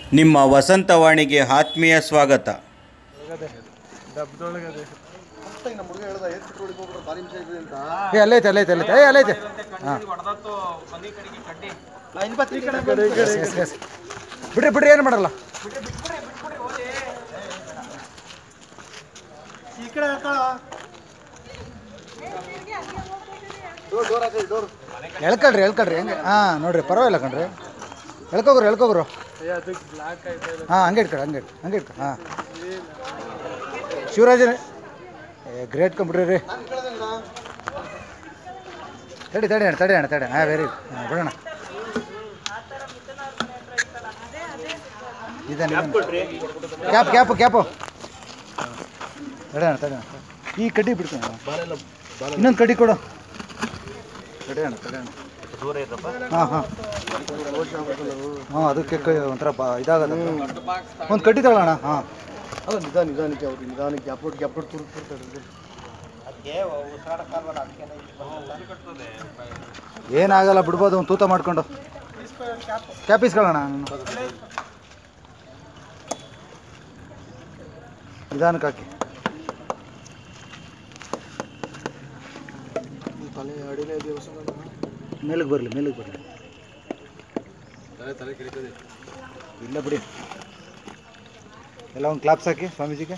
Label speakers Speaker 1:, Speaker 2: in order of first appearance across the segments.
Speaker 1: ನಿಮ್ಮ ವಸಂತವಾಣಿಗೆ ಆತ್ಮೀಯ ಸ್ವಾಗತ
Speaker 2: ಏ ಅಲ್ಲೈತೆ ಅಲ್ಲೈತೆ ಅಲ್ಲೈತೆ ಏ ಅಲ್ಲೈತೆ ಹಾಂ ಎಸ್ ಎಸ್ ಎಸ್ ಬಿಡ್ರಿ ಬಿಡ್ರಿ ಏನು ಮಾಡಲ್ಲ ಎಳ್ಕೊಳ್ರಿ ಎಳ್ಕೊಳ್ರಿ ಹೆಂಗೆ ಹಾಂ ನೋಡ್ರಿ ಪರವಾಗಿಲ್ಲ ಕಣ್ರಿ ಎಳ್ಕೋಗ್ರು ಎಳ್ಕೋಗ್ರು ಹಾಂ ಹಂಗೆ ಇಟ್ಕೊಳಿ ಹಂಗೆ ಇಟ್ ಹಂಗೆ ಇಟ್ಕೊ ಹಾಂ ಶಿವರಾಜನ ಏ ಗ್ರೇಟ್ ಕಂಪ್ಯೂಟರ್ ರೀ ತಡಿ ತಡಿ ಅಣ್ಣ ತಡಿ ಅಣ್ಣ ತಡಿ ಹಾಂ ವೆರಿ ಹಾಂ ಬಿಡೋಣ ಇದೆ ಕ್ಯಾಪ್ ಕ್ಯಾಪ್ ಕ್ಯಾಪು ತಡಿ ಅಣ್ಣ ತಡಿ ಅಣ್ಣ ಈ ಕಡ್ಡಿ ಬಿಡ್ತೀನಿ ಇನ್ನೊಂದು ಕಡ್ಡಿ ಕೊಡು ತಡಿ ಅಣ್ಣ ತಡಿ ಅಣ್ಣ ಹಾಂ ಹಾಂ ಹಾಂ ಅದಕ್ಕೆ ಕೈ ಒಂಥರ ಬಾ ಇದಾಗದ ಒಂದು ಕಡ್ಡಿ ತಗೊಳ್ಳೋಣ ಹಾಂ
Speaker 3: ಅಲ್ಲ ನಿಧಾನ ನಿಧಾನಕ್ಕೆ ಅವ್ರಿಗೆ ನಿಧಾನಕ್ಕೆ ಗ್ಯಾಪ್ ಗ್ಯಾಪ್ ತುರು ತುರ್ತಾರೆ
Speaker 2: ಏನಾಗಲ್ಲ ಬಿಡ್ಬೋದು ಒಂದು ತೂತ ಮಾಡ್ಕೊಂಡು ಕ್ಯಾಪ್ ಇಸ್ಕೊಳ್ಳೋಣ ನಿಧಾನಕ್ಕೆ ಹಾಕಿ
Speaker 3: ತಲೆ ಅಡಿನೇ ದೇವಸ್ಥಾನ
Speaker 2: ಮೇಲಕ್ಕೆ ಬರಲಿ ಮೇಲಕ್ಕೆ ಬರಲಿ
Speaker 3: ತಲೆ ತಲೆ ಕೆಡಿತದೆ
Speaker 2: ಇಲ್ಲ ಬಿಡಿ ಎಲ್ಲ ಒಂದು ಕ್ಲಾಪ್ಸ್ ಹಾಕಿ ಸ್ವಾಮೀಜಿಗೆ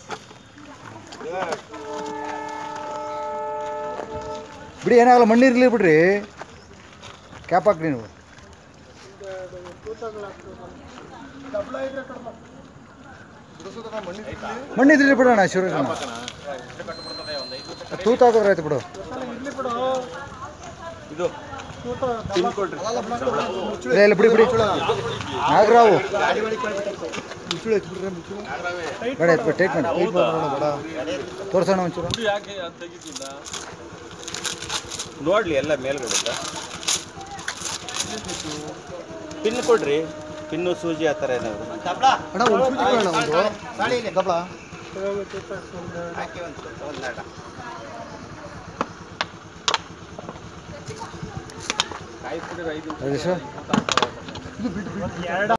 Speaker 2: ಬಿಡಿ ಏನಾಗಲ್ಲ ಮಣ್ಣಿರ್ಲಿ ಬಿಡ್ರಿ ಕ್ಯಾಪ್ ಹಾಕ್ರಿ ನೀವು ಮಣ್ಣಿದ್ರಿ ಬಿಡೋಣ ಶಿವರಾಜನ ತೂತ ಹಾಕಿದ್ರೆ ಆಯ್ತು ಬಿಡು ಇಲ್ಲ ಇಲ್ಲ ಬಿಡಿ ಬಿಡಿ ನಾಗರಾವು
Speaker 3: ಮುಚ್ಚುಳು ಎತ್ಬಿಟ್ರೆ ಮುಚ್ಚುಳು
Speaker 2: ಬೇಡ ಎತ್ಬಿಟ್ಟು ಟೈಟ್ ಮಾಡಿ ತೋರ್ಸೋಣ ಒಂಚೂರು
Speaker 1: ನೋಡ್ಲಿ ಎಲ್ಲ ಮೇಲ್ಗಡೆ ಪಿನ್ ಕೊಡ್ರಿ ಪಿನ್ನು ಸೂಜಿ ಆ ಥರ ಏನಾದ್ರು
Speaker 3: ಅಣ್ಣ ಒಂದು ಸೂಜಿ ಕೊಡೋಣ ಒಂದು ದಪ್ಪ
Speaker 2: ರಾಜೇಶ